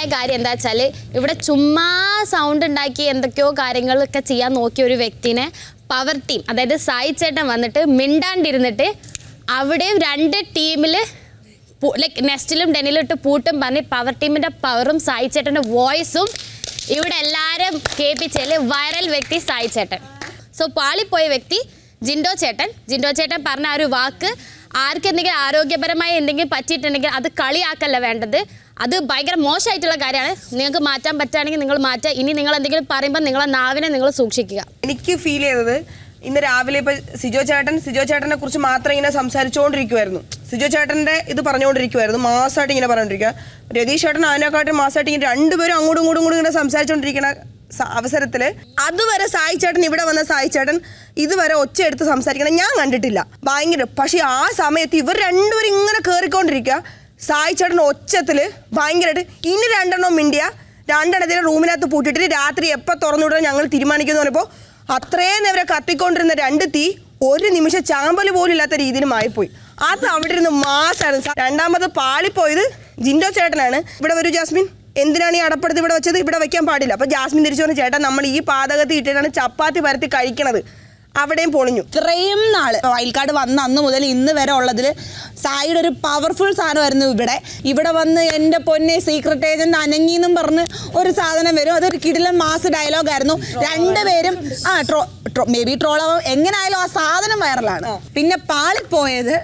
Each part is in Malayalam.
ഉണ്ടായ കാര്യം എന്താ വെച്ചാൽ ഇവിടെ ചുമ്മാ സൗണ്ട് ഉണ്ടാക്കി എന്തൊക്കെയോ കാര്യങ്ങളൊക്കെ ചെയ്യാൻ നോക്കിയ ഒരു വ്യക്തിനെ പവർ ടീം അതായത് സായി ചേട്ടൻ വന്നിട്ട് മിണ്ടാണ്ടിരുന്നിട്ട് അവിടെയും രണ്ട് ടീമിൽ ലൈക്ക് നെസ്റ്റിലും ഡെനിലും ഇട്ട് പൂട്ടും പറഞ്ഞ് പവർ ടീമിൻ്റെ പവറും സായി ചേട്ടൻ്റെ വോയിസും ഇവിടെ എല്ലാവരും കേൾപ്പിച്ചതിൽ വൈറൽ വ്യക്തി സായി ചേട്ടൻ സോ പാളിപ്പോയ വ്യക്തി ജിൻഡോ ചേട്ടൻ ജിൻഡോ ചേട്ടൻ പറഞ്ഞ ആ ഒരു വാക്ക് ആർക്കെന്തെങ്കിലും ആരോഗ്യപരമായി എന്തെങ്കിലും പറ്റിയിട്ടുണ്ടെങ്കിൽ അത് കളിയാക്കല്ല വേണ്ടത് അത് ഭയങ്കര മോശമായിട്ടുള്ള കാര്യമാണ് നിങ്ങൾക്ക് മാറ്റാൻ പറ്റുകയാണെങ്കിൽ നിങ്ങൾ മാറ്റുക ഇനി നിങ്ങൾ എന്തെങ്കിലും പറയുമ്പോൾ നിങ്ങളെ നാവിനെ നിങ്ങൾ സൂക്ഷിക്കുക എനിക്ക് ഫീൽ ചെയ്തത് ഇന്ന് രാവിലെ ഇപ്പൊ സിജോ ചേട്ടൻ സിജോ ചേട്ടനെ കുറിച്ച് മാത്രം ഇങ്ങനെ സംസാരിച്ചുകൊണ്ടിരിക്കുവായിരുന്നു സിജോ ചേട്ടന്റെ ഇത് പറഞ്ഞുകൊണ്ടിരിക്കുവായിരുന്നു മാസമായിട്ട് ഇങ്ങനെ പറഞ്ഞുകൊണ്ടിരിക്കുക രതീഷ് ചേട്ടൻ അതിനെക്കാട്ടും മാസമായിട്ട് ഇങ്ങനെ രണ്ടുപേരും അങ്ങോട്ടും ഇങ്ങോട്ടും ഇങ്ങോട്ടും ഇങ്ങനെ സംസാരിച്ചുകൊണ്ടിരിക്കുന്ന സ- അവസരത്തില് അതുവരെ സായി ചേട്ടൻ ഇവിടെ വന്ന സായി ചേട്ടൻ ഇതുവരെ ഒച്ച എടുത്ത് സംസാരിക്കണം ഞാൻ കണ്ടിട്ടില്ല ഭയങ്കര പക്ഷെ ആ സമയത്ത് ഇവർ രണ്ടുപേരും ഇങ്ങനെ കയറിക്കൊണ്ടിരിക്കുക സായി ചേട്ടൻ ഒച്ചത്തില് ഭയങ്കരമായിട്ട് ഇനി രണ്ടെണ്ണം മിണ്ടിയ രണ്ടെണ്ണത്തിന് റൂമിനകത്ത് പൂട്ടിയിട്ട് രാത്രി എപ്പോൾ തുറന്നുവിടാൻ ഞങ്ങൾ തീരുമാനിക്കുന്നു പറഞ്ഞപ്പോൾ അത്രയും നേരം കത്തിക്കൊണ്ടിരുന്ന രണ്ട് തീ ഒരു നിമിഷം ചാമ്പൽ പോലും ഇല്ലാത്ത രീതിയിൽ മാറിപ്പോയി അത് അവിടെ ഇരുന്ന് മാസായിരുന്നു സാർ രണ്ടാമത് പാളിപ്പോയത് ജിൻഡോ ചേട്ടനാണ് ഇവിടെ വരൂ ജാസ്മിൻ എന്തിനാണ് ഈ അടപ്പെടുത്ത് ഇവിടെ വെച്ചത് ഇവിടെ വെക്കാൻ പാടില്ല അപ്പൊ ജാസ്മിൻ തിരിച്ചു പറഞ്ഞു ചേട്ടാ നമ്മൾ ഈ പാതകത്തിൽ ഇട്ടിട്ടാണ് ചപ്പാത്തി പരത്തി കഴിക്കണത് അവിടെയും പൊളിഞ്ഞു ഇത്രയും നാള് വൈൽഡ് കാർഡ് വന്ന അന്ന് മുതൽ ഇന്ന് വരെ ഉള്ളതിൽ സായിയുടെ ഒരു പവർഫുൾ സാധനമായിരുന്നു ഇവിടെ ഇവിടെ വന്ന് എൻ്റെ പൊന്നെ സീക്രട്ട് ഏജന്റ് അനങ്ങിന്നും പറഞ്ഞ് ഒരു സാധനം വരും അതൊരു കിടിലൻ മാസ് ഡയലോഗ് ആയിരുന്നു രണ്ടുപേരും ആ ട്രോ ട്രോ മേ ബി ട്രോളാവും എങ്ങനെയായാലും ആ സാധനം വൈറലാണ് പിന്നെ പാളിപ്പോയത്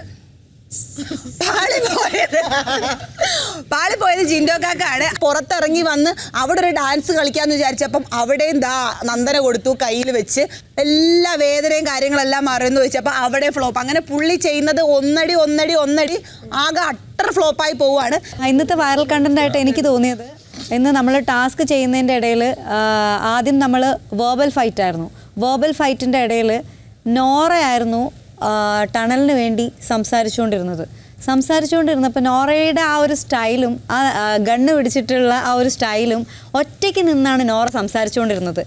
പാളിപ്പോയത് പാളിപ്പോയത് ജിൻഡോ കാക്കാണ് പുറത്തിറങ്ങി വന്ന് അവിടെ ഒരു ഡാൻസ് കളിക്കാന്ന് വിചാരിച്ചപ്പം അവിടെയും ദാ നന്ദന കൊടുത്തു കയ്യിൽ വെച്ച് എല്ലാ വേദനയും കാര്യങ്ങളെല്ലാം മറന്നു വെച്ചപ്പോൾ അവിടെ ഫ്ലോപ്പ് അങ്ങനെ പുള്ളി ചെയ്യുന്നത് ഒന്നടി ഒന്നടി ഒന്നടി ആകെ അട്ടർ ഫ്ലോപ്പായി പോവുകയാണ് ആ, ഇന്നത്തെ വൈറൽ കണ്ടന്റ് ആയിട്ട് എനിക്ക് തോന്നിയത് ഇന്ന് നമ്മൾ ടാസ്ക് ചെയ്യുന്നതിൻ്റെ ഇടയിൽ ആദ്യം നമ്മൾ വേർബൽ ഫൈറ്റ് ആയിരുന്നു വേർബൽ ഫൈറ്റിൻ്റെ ഇടയിൽ നോറയായിരുന്നു ആ, ടണലിന് വേണ്ടി സംസാരിച്ചുകൊണ്ടിരുന്നത് സംസാരിച്ചുകൊണ്ടിരുന്നപ്പോൾ നോറയുടെ ആ ഒരു സ്റ്റൈലും ആ ആ, ഗണ്ണ് പിടിച്ചിട്ടുള്ള ആ ഒരു സ്റ്റൈലും ഒറ്റയ്ക്ക് നിന്നാണ് നോറ സംസാരിച്ചുകൊണ്ടിരുന്നത്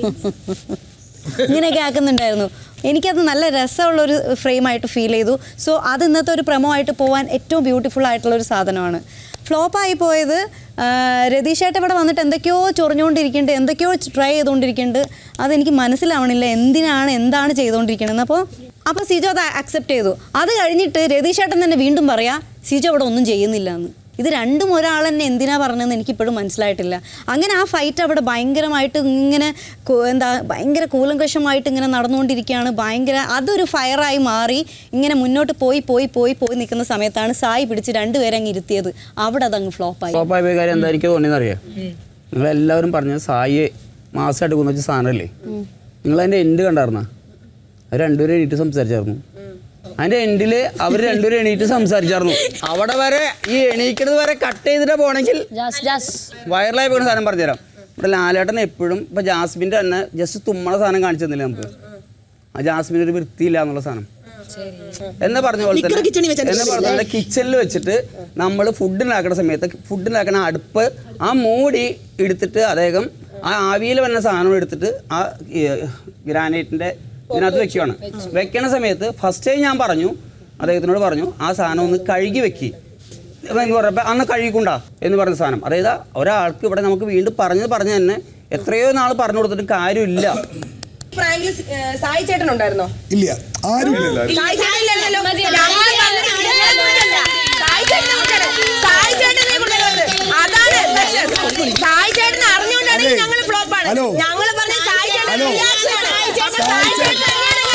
ഇങ്ങനെയൊക്കെ ആക്കുന്നുണ്ടായിരുന്നു എനിക്കത് നല്ല രസമുള്ളൊരു ഫ്രെയിമായിട്ട് ഫീൽ ചെയ്തു സോ അത് ഇന്നത്തെ ഒരു പ്രമോ ആയിട്ട് പോകാൻ ഏറ്റവും ബ്യൂട്ടിഫുൾ ആയിട്ടുള്ള ഒരു സാധനമാണ് ഫ്ലോപ്പായി പോയത് ആ, രതീഷേട്ടൻ ഇവിടെ വന്നിട്ട് എന്തൊക്കെയോ ചൊറിഞ്ഞുകൊണ്ടിരിക്കുന്നുണ്ട് എന്തൊക്കെയോ ട്രൈ ചെയ്തുകൊണ്ടിരിക്കുന്നുണ്ട് അതെനിക്ക് മനസ്സിലാവണില്ല എന്തിനാണ് എന്താണ് ചെയ്തുകൊണ്ടിരിക്കണമെന്ന് അപ്പോൾ അപ്പോൾ സിജോ അത് അക്സെപ്റ്റ് ചെയ്തു അത് കഴിഞ്ഞിട്ട് രതീഷേട്ടൻ തന്നെ വീണ്ടും പറയാ സിജോ ഇവിടെ ഒന്നും ചെയ്യുന്നില്ല എന്ന് ഇത് രണ്ടും ഒരാൾ തന്നെ എന്തിനാ പറഞ്ഞതെന്ന് എനിക്കിപ്പോഴും മനസ്സിലായിട്ടില്ല അങ്ങനെ ആ ഫൈറ്റ് അവിടെ ഭയങ്കരമായിട്ട് ഇങ്ങനെ കു- എന്താ ഭയങ്കര കൂലങ്കഷമായിട്ട് ഇങ്ങനെ നടന്നുകൊണ്ടിരിക്കുകയാണ് ഭയങ്കര അതൊരു ഫയറായി മാറി ഇങ്ങനെ മുന്നോട്ട് പോയി പോയി പോയി പോയി നിൽക്കുന്ന സമയത്താണ് സായി പിടിച്ച് രണ്ടുപേരെ അങ്ങ് ഇരുത്തിയത് അവിടെ അതങ്ങ് ഫ്ലോപ്പായി സ്വാഭാവിക പോയ കാര്യം എന്താ എനിക്ക് തോന്നിയെന്ന് അറിയാം നിങ്ങളെല്ലാവരും പറഞ്ഞത് സായി മാസമായിട്ട് കൊന്നു വെച്ച സാധനമല്ലേ നിങ്ങൾ അതിൻ്റെ എൻഡ് കണ്ടായിരുന്ന അവർ രണ്ടുപേരും എണീറ്റ് സംസാരിച്ചായിരുന്നു അതിൻ്റെ എൻഡിൽ അവർ രണ്ടുപേരും എണീറ്റ് സംസാരിച്ചായിരുന്നു അവിടെ വരെ ഈ എണീക്കുന്നത് വരെ കട്ട് ചെയ്തിട്ട് പോണെങ്കിൽ വൈറലായി പോകുന്ന സാധനം പറഞ്ഞുതരാം ഇവിടെ ലാലേട്ടൻ എപ്പോഴും ഇപ്പൊ ജാസ്മിൻ്റെ തന്നെ ജസ്റ്റ് തുമ്മണ സാധനം കാണിച്ചു തന്നില്ല നമുക്ക് ആ ജാസ്മിൻ ഒരു വൃത്തിയില്ല എന്നുള്ള സാധനം എന്ന് പറഞ്ഞ പോലെ ലിക്കർ കിച്ചണിൽ വെച്ചാ തന്നെ എന്ന് പറഞ്ഞ പോലെ കിച്ചണിൽ വെച്ചിട്ട് നമ്മൾ ഫുഡ് ഉണ്ടാക്കുന്ന സമയത്ത് ഫുഡ് ഉണ്ടാക്കുന്ന അടുപ്പ് ആ മൂടി എടുത്തിട്ട് അദ്ദേഹം ആ ആവിയിൽ വരുന്ന സാധനം എടുത്തിട്ട് ആ ഗ്രാനൈറ്റിന്റെ ഇതിനകത്ത് വെക്കുകയാണ് വെക്കണ സമയത്ത് ഫസ്റ്റ് ടൈം ഞാൻ പറഞ്ഞു അദ്ദേഹത്തിനോട് പറഞ്ഞു ആ സാധനം ഒന്ന് കഴുകി വെക്കി എന്ന് പറഞ്ഞപ്പോൾ അന്ന് കഴുകിക്കൊണ്ടാ എന്ന് പറഞ്ഞ സാധനം അതായത് ഒരാൾക്ക് ഇവിടെ നമുക്ക് വീണ്ടും പറഞ്ഞത് പറഞ്ഞു തന്നെ എത്രയോ നാൾ പറഞ്ഞു കൊടുത്തിട്ട് കാര്യമില്ല പ്രാങ്കിൽ സായി ചേട്ടൻ ഉണ്ടായിരുന്നോ ഇല്ല ആരുമില്ല സായി ചേട്ടൻ ഇല്ലല്ലോ. ഞങ്ങൾ പറഞ്ഞിട്ടില്ല. സായി ചേട്ടനെ കുറിച്ചാണ്. സായി ചേട്ടനെ കുറിച്ചാണ്. അതാണ് പ്രശ്നം. സായി ചേട്ടൻ അറിഞ്ഞുകൊണ്ടാണ് അതെ. ഞങ്ങൾ ഫ്ലോപ്പാണ് ഹലോ. ഞങ്ങൾ പറഞ്ഞ സായി ചേട്ടൻ ഹലോ. reaction ആണ്. സായി ചേട്ടൻ സായി സായി ചേട്ടൻ.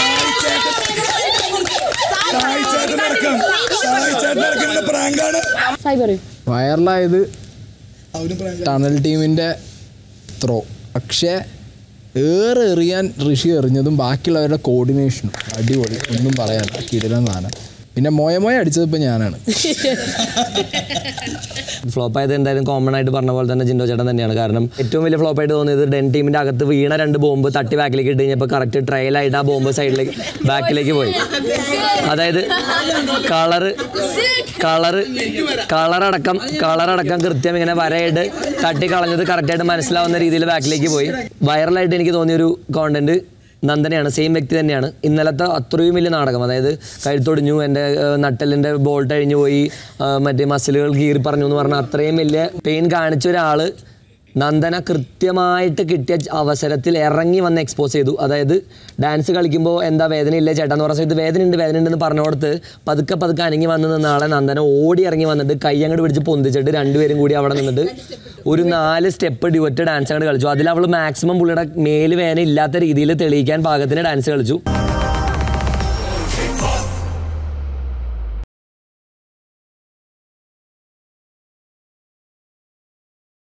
സായി ചേട്ടനടക്കം സായി ചേട്ടനടക്കം പ്രാങ്കാണ് സായി പറയൂ വൈറലായത് അവരും പ്രാങ്ക് ടണൽ ടീമിൻ്റെ ത്രോ പക്ഷേ ഏറെ എറിയാൻ ഋഷി എറിഞ്ഞതും ബാക്കിയുള്ളവരുടെ കോർഡിനേഷനും അടിപൊളി ഒന്നും പറയാനില്ല കിടിലൻ സാധനം പിന്നെ മോയ മോയ അടിച്ചത് ഇപ്പം ഞാനാണ് ഫ്ലോപ്പ് ആയത് എന്തായാലും കോമൺ ആയിട്ട് പറഞ്ഞ പോലെ തന്നെ ജിൻഡോ ചേട്ടൻ തന്നെയാണ് കാരണം ഏറ്റവും വലിയ ഫ്ലോപ്പ് ആയിട്ട് തോന്നിയത് ഡെൻ ടീമിന്റെ അകത്ത് വീണ രണ്ട് ബോംബ് തട്ടി ബാക്കിലേക്ക് ഇട്ട് കഴിഞ്ഞപ്പോൾ കറക്റ്റ് ട്രയലായിട്ട് ആ ബോംബ് സൈഡിലേക്ക് ബാക്കിലേക്ക് പോയി അതായത് കളറ് കളറ് കളറടക്കം കളറടക്കം കൃത്യം ഇങ്ങനെ വരയിട്ട് തട്ടി കളഞ്ഞത് കറക്റ്റായിട്ട് മനസ്സിലാവുന്ന രീതിയിൽ ബാക്കിലേക്ക് പോയി വൈറലായിട്ട് എനിക്ക് തോന്നിയൊരു കോണ്ടന്റ് നന്ദനയാണ് സെയിം വ്യക്തി തന്നെയാണ് ഇന്നലത്തെ അത്രയും വലിയ നാടകം അതായത് കഴുത്തൊടിഞ്ഞു എൻ്റെ നട്ടലിൻ്റെ ബോൾട്ട് അഴിഞ്ഞു പോയി ആ, മറ്റേ മസിലുകൾ കീറി പറഞ്ഞു എന്ന് പറഞ്ഞാൽ അത്രയും വലിയ പെയിൻ കാണിച്ച ഒരാൾ നന്ദന കൃത്യമായിട്ട് കിട്ടിയ അവസരത്തിൽ ഇറങ്ങി വന്ന് എക്സ്പോസ് ചെയ്തു അതായത് ഡാൻസ് കളിക്കുമ്പോൾ എന്താ വേദനയില്ല ചേട്ടാ എന്ന് പറഞ്ഞ സമയത്ത് വേദനയുണ്ട് വേദനയുണ്ട് എന്ന് പറഞ്ഞോടത്ത് പതുക്കെ പതുക്കെ അനങ്ങി വന്ന് നിന്ന ആളെ നന്ദന ഓടി ഇറങ്ങി വന്നിട്ട് കൈ അങ്ങോട്ട് പിടിച്ച് പൊന്തിച്ചിട്ട് രണ്ടുപേരും കൂടി അവിടെ നിന്നിട്ട് ഒരു നാല് സ്റ്റെപ്പ് ഡ്യുവറ്റ് ഡാൻസ് അങ്ങോട്ട് കളിച്ചു അതിൽ അവൾ മാക്സിമം പുള്ളിയുടെ മേല് വേദന ഇല്ലാത്ത രീതിയിൽ തെളിയിക്കാൻ പാകത്തിന് ഡാൻസ് കളിച്ചു